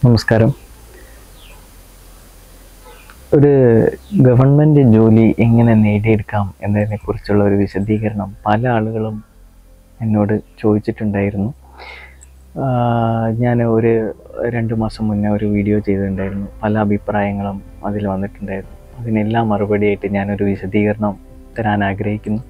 നമസ്കാരം ഒരു ഗവൺമെൻറ് ജോലി എങ്ങനെ നേടിയെടുക്കാം എന്നതിനെക്കുറിച്ചുള്ള ഒരു വിശദീകരണം പല ആളുകളും എന്നോട് ചോദിച്ചിട്ടുണ്ടായിരുന്നു ആഹ് ഞാൻ ഒരു രണ്ട് മാസം മുന്നേ ഒരു വീഡിയോ ചെയ്തിട്ടുണ്ടായിരുന്നു പല അഭിപ്രായങ്ങളും അതിൽ വന്നിട്ടുണ്ടായിരുന്നു അതിനെല്ലാം മറുപടിയായിട്ട് ഞാനൊരു വിശദീകരണം തരാൻ ആഗ്രഹിക്കുന്നു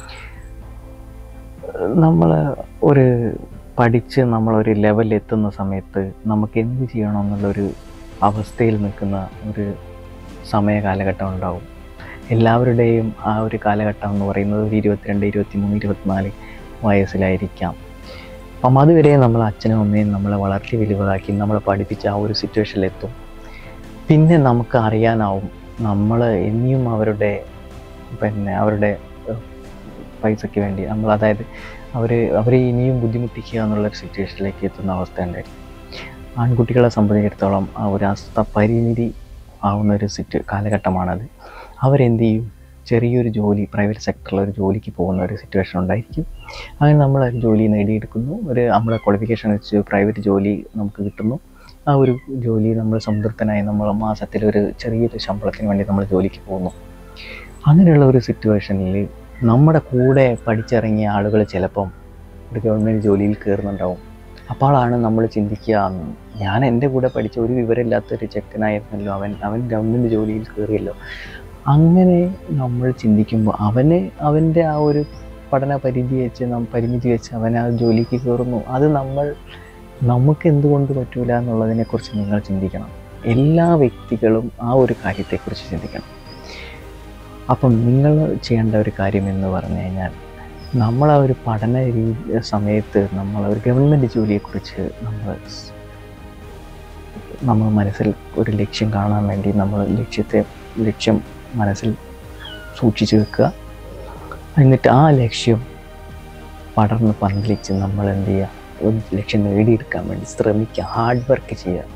നമ്മൾ ഒരു പഠിച്ച് നമ്മളൊരു ലെവലിൽ എത്തുന്ന സമയത്ത് നമുക്ക് എന്ത് ചെയ്യണം എന്നുള്ളൊരു അവസ്ഥയിൽ നിൽക്കുന്ന ഒരു സമയ കാലഘട്ടം ഉണ്ടാവും എല്ലാവരുടെയും ആ ഒരു കാലഘട്ടം എന്ന് പറയുന്നത് ഒരു ഇരുപത്തിരണ്ട് ഇരുപത്തി മൂന്ന് ഇരുപത്തിനാല് വയസ്സിലായിരിക്കാം അപ്പം അതുവരെ നമ്മൾ അച്ഛനും അമ്മയും നമ്മളെ വളർത്തി വലുതാക്കി നമ്മളെ പഠിപ്പിച്ച ആ ഒരു സിറ്റുവേഷനിലെത്തും പിന്നെ നമുക്ക് അറിയാനാവും നമ്മൾ ഇനിയും അവരുടെ പിന്നെ അവരുടെ ഏഹ്, പൈസയ്ക്ക് വേണ്ടി നമ്മൾ അതായത് അവർ അവരെ ഇനിയും ബുദ്ധിമുട്ടിക്കുക എന്നുള്ളൊരു സിറ്റുവേഷനിലേക്ക് എത്തുന്ന അവസ്ഥ ഉണ്ടായിരുന്നു ആൺകുട്ടികളെ സംബന്ധിച്ചിടത്തോളം ആ ഒരു അവസ്ഥ പരിമിതി ആവുന്ന ഒരു സിറ്റ് കാലഘട്ടമാണത് അവരെന്ത് ചെയ്യും ചെറിയൊരു ജോലി പ്രൈവറ്റ് സെക്ടറിൽ ഒരു ജോലിക്ക് പോകുന്ന ഒരു സിറ്റുവേഷൻ ഉണ്ടായിരിക്കും അങ്ങനെ നമ്മൾ ഒരു ജോലി നേടിയെടുക്കുന്നു ഒരു നമ്മുടെ ക്വാളിഫിക്കേഷൻ വെച്ച് പ്രൈവറ്റ് ജോലി നമുക്ക് കിട്ടുന്നു ആ ഒരു ജോലി നമ്മൾ സംതൃപ്തനായി നമ്മൾ മാസത്തിൽ ഒരു ചെറിയൊരു ശമ്പളത്തിന് വേണ്ടി നമ്മൾ ജോലിക്ക് പോകുന്നു അങ്ങനെയുള്ള ഒരു സിറ്റുവേഷനിൽ നമ്മുടെ കൂടെ പഠിച്ചിറങ്ങിയ ആളുകൾ ചിലപ്പം ഒരു ഗവൺമെൻറ് ജോലിയിൽ കയറുന്നുണ്ടാവും അപ്പോഴാണ് നമ്മൾ ചിന്തിക്കുക ഞാൻ എൻ്റെ കൂടെ പഠിച്ച ഒരു വിവരമില്ലാത്തൊരു ചെക്കനായിരുന്നല്ലോ അവൻ അവൻ ഗവൺമെൻറ് ജോലിയിൽ കയറിയല്ലോ അങ്ങനെ നമ്മൾ ചിന്തിക്കുമ്പോൾ അവന് അവൻ്റെ ആ ഒരു പഠന പരിധി വെച്ച് നം പരിമിതി വെച്ച് അവൻ ആ ജോലിക്ക് കയറുന്നു അത് നമ്മൾ നമുക്ക് എന്തുകൊണ്ട് പറ്റൂല എന്നുള്ളതിനെക്കുറിച്ച് നിങ്ങൾ ചിന്തിക്കണം എല്ലാ വ്യക്തികളും ആ ഒരു കാര്യത്തെക്കുറിച്ച് ചിന്തിക്കണം അപ്പം നിങ്ങൾ ചെയ്യേണ്ട ഒരു കാര്യം എന്ന് പറഞ്ഞു കഴിഞ്ഞാൽ നമ്മൾ ആ ഒരു പഠന രീതി സമയത്ത് നമ്മൾ ഒരു ഗവൺമെൻറ് ജോലിയെക്കുറിച്ച് നമ്മൾ സ്- നമ്മൾ മനസ്സിൽ ഒരു ലക്ഷ്യം കാണാൻ വേണ്ടി നമ്മൾ ലക്ഷ്യത്തെ ലക്ഷ്യം മനസ്സിൽ സൂക്ഷിച്ചു വെക്കുക എന്നിട്ട് ആ ലക്ഷ്യം പടർന്ന് പന്തലിച്ച് നമ്മൾ എന്ത് ചെയ്യുക ഒരു ലക്ഷ്യം നേടിയെടുക്കാൻ വേണ്ടി ശ്രമിക്കുക ഹാർഡ് വർക്ക് ചെയ്യുക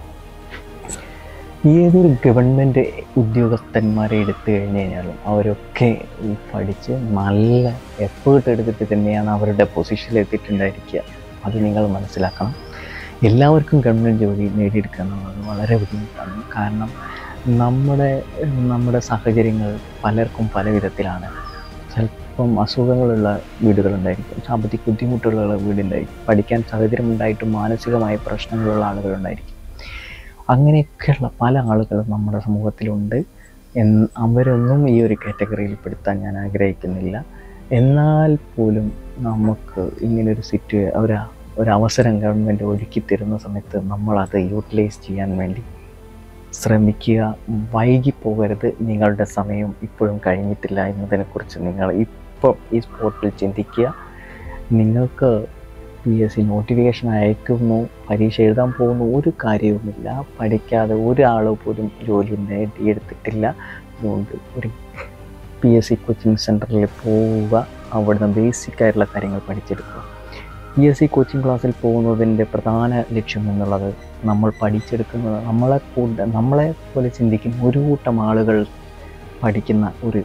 ഏതൊരു ഗവൺമെൻറ് ഉദ്യോഗസ്ഥന്മാരെ എടുത്തു കഴിഞ്ഞ് കഴിഞ്ഞാലും അവരൊക്കെ ഈ പഠിച്ച് നല്ല എഫേർട്ട് എടുത്തിട്ട് തന്നെയാണ് അവരുടെ പൊസിഷനിൽ എത്തിയിട്ടുണ്ടായിരിക്കുക അത് നിങ്ങൾ മനസ്സിലാക്കണം എല്ലാവർക്കും ഗവൺമെൻറ് ജോലി നേടിയെടുക്കുക എന്നുള്ളത് വളരെ ബുദ്ധിമുട്ടാണ് കാരണം നമ്മുടെ നമ്മുടെ സാഹചര്യങ്ങൾ പലർക്കും പല വിധത്തിലാണ് ചിലപ്പം അസുഖങ്ങളുള്ള വീടുകളുണ്ടായിരിക്കും സാമ്പത്തിക ബുദ്ധിമുട്ടുള്ള വീടുണ്ടായിരിക്കും പഠിക്കാൻ സാഹചര്യം ഉണ്ടായിട്ടും മാനസികമായ പ്രശ്നങ്ങളുള്ള ആളുകളുണ്ടായിരിക്കും അങ്ങനെയൊക്കെയുള്ള പല ആളുകളും നമ്മുടെ സമൂഹത്തിലുണ്ട് എന്ന് അവരൊന്നും ഈ ഒരു കാറ്റഗറിയിൽ പെടുത്താൻ ഞാൻ ആഗ്രഹിക്കുന്നില്ല എന്നാൽ പോലും നമുക്ക് ഇങ്ങനൊരു സിറ്റുവേ ഒരു ഒരവസരം ഗവൺമെൻറ് ഒരുക്കി തരുന്ന സമയത്ത് നമ്മളത് യൂട്ടിലൈസ് ചെയ്യാൻ വേണ്ടി ശ്രമിക്കുക വൈകി പോകരുത് നിങ്ങളുടെ സമയം ഇപ്പോഴും കഴിഞ്ഞിട്ടില്ല എന്നതിനെക്കുറിച്ച് നിങ്ങൾ ഇപ്പം ഈ സ്പോട്ടിൽ ചിന്തിക്കുക നിങ്ങൾക്ക് പി എസ് സി നോട്ടിഫിക്കേഷൻ അയക്കുന്നു പരീക്ഷ എഴുതാൻ പോകുന്നു ഒരു കാര്യവുമില്ല പഠിക്കാതെ ഒരാൾ പോലും ജോലി നേടിയെടുത്തിട്ടില്ല അതുകൊണ്ട് ഒരു പി എസ് സി കോച്ചിങ് സെൻറ്ററിൽ പോവുക അവിടുന്ന് ബേസിക് ആയിട്ടുള്ള കാര്യങ്ങൾ പഠിച്ചെടുക്കുക പി എസ് സി കോച്ചിങ് ക്ലാസ്സിൽ പോകുന്നതിൻ്റെ പ്രധാന ലക്ഷ്യം എന്നുള്ളത് നമ്മൾ പഠിച്ചെടുക്കുന്നത് നമ്മളെ കൂടെ നമ്മളെ പോലെ ചിന്തിക്കുന്ന ഒരു കൂട്ടം ആളുകൾ പഠിക്കുന്ന ഒരു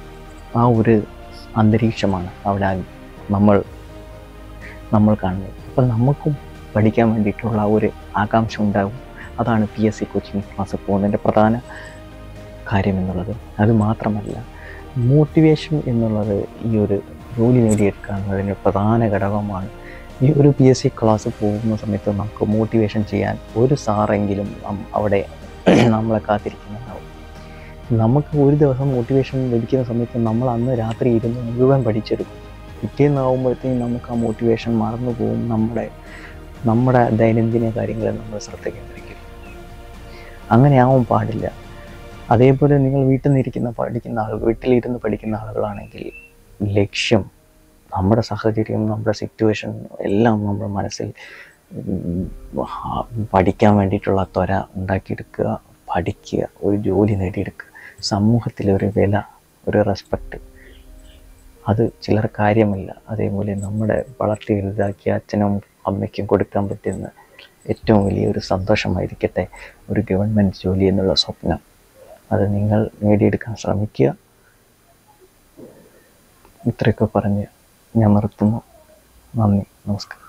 ആ ഒരു അന്തരീക്ഷമാണ് അവിടെ നമ്മൾ നമ്മൾ കാണുന്നത് അപ്പം നമുക്കും പഠിക്കാൻ വേണ്ടിയിട്ടുള്ള ആ ഒരു ആകാംക്ഷ ഉണ്ടാകും അതാണ് P S C coaching class പോകുന്നതിൻ്റെ പ്രധാന കാര്യം എന്നുള്ളത് അത് മാത്രമല്ല മോട്ടിവേഷൻ എന്നുള്ളത് ഈ ഒരു ജോലി നേടിയെടുക്കുക എന്നതിന് പ്രധാന ഘടകമാണ് ഈ ഒരു പി എസ് സി ക്ലാസ് പോകുന്ന സമയത്ത് നമുക്ക് മോട്ടിവേഷൻ ചെയ്യാൻ ഒരു സാറെങ്കിലും നം- അവിടെ നമ്മളെ കാത്തിരിക്കുന്നുണ്ടാവും നമുക്ക് ഒരു ദിവസം മോട്ടിവേഷൻ ലഭിക്കുന്ന സമയത്ത് നമ്മൾ അന്ന് രാത്രി ഇരുന്ന് മുഴുവൻ പഠിച്ചെടുക്കും പിറ്റേന്നാവുമ്പോഴത്തേക്കും നമുക്ക് ആ മോട്ടിവേഷൻ മറന്നു പോകും നമ്മുടെ നമ്മുടെ ദൈനംദിന കാര്യങ്ങളിൽ നമ്മൾ ശ്രദ്ധ കേന്ദ്രീകരിക്കും അങ്ങനെ ആവാൻ പാടില്ല അതേപോലെ നിങ്ങൾ വീട്ടിൽ നിന്ന് ഇരിക്കുന്ന പഠിക്കുന്ന ആളുകൾ വീട്ടിലിരുന്ന് പഠിക്കുന്ന ആളുകളാണെങ്കിൽ ലക്ഷ്യം നമ്മുടെ സാഹചര്യം നമ്മുടെ സിറ്റുവേഷൻ എല്ലാം നമ്മുടെ മനസ്സിൽ ഉം, ആ, പഠിക്കാൻ വേണ്ടിയിട്ടുള്ള ത്വര ഉണ്ടാക്കിയെടുക്കുക പഠിക്കുക ഒരു ജോലി നേടിയെടുക്കുക സമൂഹത്തിൽ ഒരു വില ഒരു റെസ്പെക്റ്റ് അത് ചിലർ കാര്യമില്ല അതേപോലെ നമ്മുടെ വളർത്തി വലുതാക്കിയ അച്ഛനും അമ്മയ്ക്കും കൊടുക്കാൻ പറ്റുന്ന ഏറ്റവും വലിയൊരു സന്തോഷമായിരിക്കട്ടെ ഒരു ഗവൺമെൻറ് ജോലി എന്നുള്ള സ്വപ്നം അത് നിങ്ങൾ നേടിയെടുക്കാൻ ശ്രമിക്കുക ഇത്രയൊക്കെ പറഞ്ഞ് ഞാൻ നിർത്തുന്നു നന്ദി നമസ്കാരം